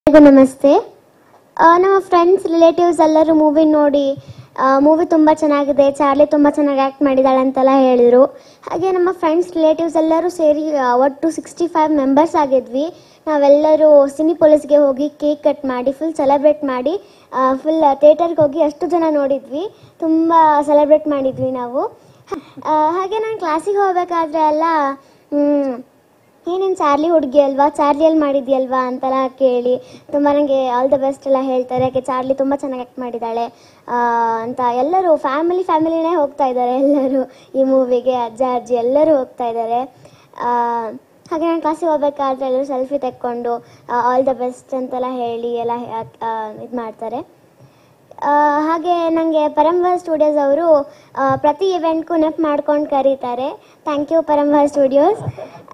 ಎಲ್ರಿಗೂ ನಮಸ್ತೆ ಆ, ನಮ್ಮ ಫ್ರೆಂಡ್ಸ್ ರಿಲೇಟಿವ್ಸ್ ಎಲ್ಲರೂ ಮೂವಿ ನೋಡಿ ಮೂವಿ ತುಂಬ ಚೆನ್ನಾಗಿದೆ ಚಾರ್ಲಿ ತುಂಬ ಚೆನ್ನಾಗಿ ಆ್ಯಕ್ಟ್ ಮಾಡಿದ್ದಾಳೆ ಅಂತೆಲ್ಲ ಹೇಳಿದರು ಹಾಗೆ ನಮ್ಮ ಫ್ರೆಂಡ್ಸ್ ರಿಲೇಟಿವ್ಸ್ ಎಲ್ಲರೂ ಸೇರಿ ಆ, ಒಟ್ಟು ಸಿಕ್ಸ್ಟಿ ಫೈವ್ ಮೆಂಬರ್ಸ್ ಆಗಿದ್ವಿ ನಾವೆಲ್ಲರೂ ಸಿನಿ ಪೊಲೀಸ್ಗೆ ಹೋಗಿ ಕೇಕ್ ಕಟ್ ಮಾಡಿ ಫುಲ್ ಸೆಲೆಬ್ರೇಟ್ ಮಾಡಿ ಫುಲ್ ಥಿಯೇಟರ್ಗೆ ಹೋಗಿ ಅಷ್ಟು ಜನ ನೋಡಿದ್ವಿ ತುಂಬ ಸೆಲೆಬ್ರೇಟ್ ಮಾಡಿದ್ವಿ ನಾವು ಆ, ಹಾಗೆ ನಾನು ಕ್ಲಾಸಿಗೆ ಹೋಗಬೇಕಾದ್ರೆ ಎಲ್ಲ ಮ್, ಏನೇನು ಚಾರ್ಲಿ ಹುಡುಗಿ ಅಲ್ವಾ ಚಾರ್ಲಿಯಲ್ಲಿ ಮಾಡಿದ್ಯಲ್ವಾ ಅಂತೆಲ್ಲ ಕೇಳಿ ತುಂಬ ನನಗೆ ಆಲ್ ದ ಬೆಸ್ಟ್ ಎಲ್ಲ ಹೇಳ್ತಾರೆ ಯಾಕೆ ಚಾರ್ಲಿ ತುಂಬ ಚೆನ್ನಾಗಿ ಆ್ಯಕ್ಟ್ ಮಾಡಿದ್ದಾಳೆ ಆ, ಅಂತ ಎಲ್ಲರೂ ಫ್ಯಾಮಿಲಿ ಫ್ಯಾಮಿಲಿನೇ ಹೋಗ್ತಾ ಇದ್ದಾರೆ ಎಲ್ಲರೂ ಈ ಮೂವಿಗೆ ಅಜ್ಜ ಅಜ್ಜಿ ಎಲ್ಲರೂ ಹೋಗ್ತಾ ಇದ್ದಾರೆ ಆ, ಹಾಗೆ ನಾನು ಕ್ಲಾಸಿಗೆ ಹೋಗ್ಬೇಕಾದ್ರೆ ಎಲ್ಲರೂ ಸೆಲ್ಫಿ ತೆಕ್ಕೊಂಡು ಆಲ್ ದ ಬೆಸ್ಟ್ ಅಂತೆಲ್ಲ ಹೇಳಿ ಎಲ್ಲ ಇದು ಮಾಡ್ತಾರೆ ಆ, ಹಾಗೆ ನನಗೆ ಪರಂಬರ್ ಸ್ಟುಡಿಯೋಸ್ ಅವರು ಆ, ಪ್ರತಿ ಇವೆಂಟ್ಗೂ ನೆಪ್ ಮಾಡ್ಕೊಂಡು ಕರೀತಾರೆ ಥ್ಯಾಂಕ್ ಯು ಪರಂಬರ್ ಸ್ಟುಡಿಯೋಸ್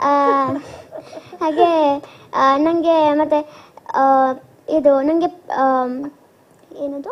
ಹಾಗೆ ನನಗೆ ಮತ್ತು ಇದು ನನಗೆ ಏನದು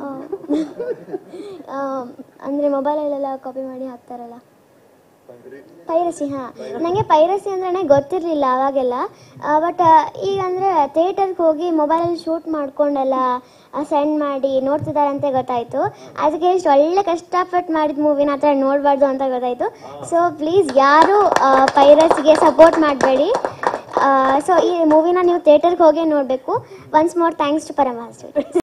ಅಂದರೆ ಮೊಬೈಲಲ್ಲೆಲ್ಲ ಕಾಪಿ ಮಾಡಿ ಹಾಕ್ತಾರಲ್ಲ ಪೈರಸಿ ಹಾಂ ನನಗೆ ಪೈರಸಿ ಅಂದ್ರೆ ಗೊತ್ತಿರಲಿಲ್ಲ ಅವಾಗೆಲ್ಲ ಬಟ್ ಈಗ ಅಂದರೆ ಥಿಯೇಟರ್ಗೆ ಹೋಗಿ ಮೊಬೈಲಲ್ಲಿ ಶೂಟ್ ಮಾಡ್ಕೊಂಡೆಲ್ಲ ಸೆಂಡ್ ಮಾಡಿ ನೋಡ್ತಿದ್ದಾರೆ ಅಂತ ಗೊತ್ತಾಯಿತು ಅದಕ್ಕೆ ಇಷ್ಟು ಒಳ್ಳೆ ಕಷ್ಟಪಟ್ಟು ಮಾಡಿದ ಮೂವಿನ ಆ ಥರ ನೋಡಬಾರ್ದು ಅಂತ ಗೊತ್ತಾಯಿತು ಸೊ ಪ್ಲೀಸ್ ಯಾರು ಪೈರಸಿಗೆ ಸಪೋರ್ಟ್ ಮಾಡಬೇಡಿ ಸೊ ಈ ಮೂವಿನ ನೀವು ಥಿಯೇಟರ್ಗೆ ಹೋಗಿ ನೋಡಬೇಕು ಒನ್ಸ್ ಮೋರ್ ಥ್ಯಾಂಕ್ಸ್ ಟು ಪರಮಾಸ್ಟರ್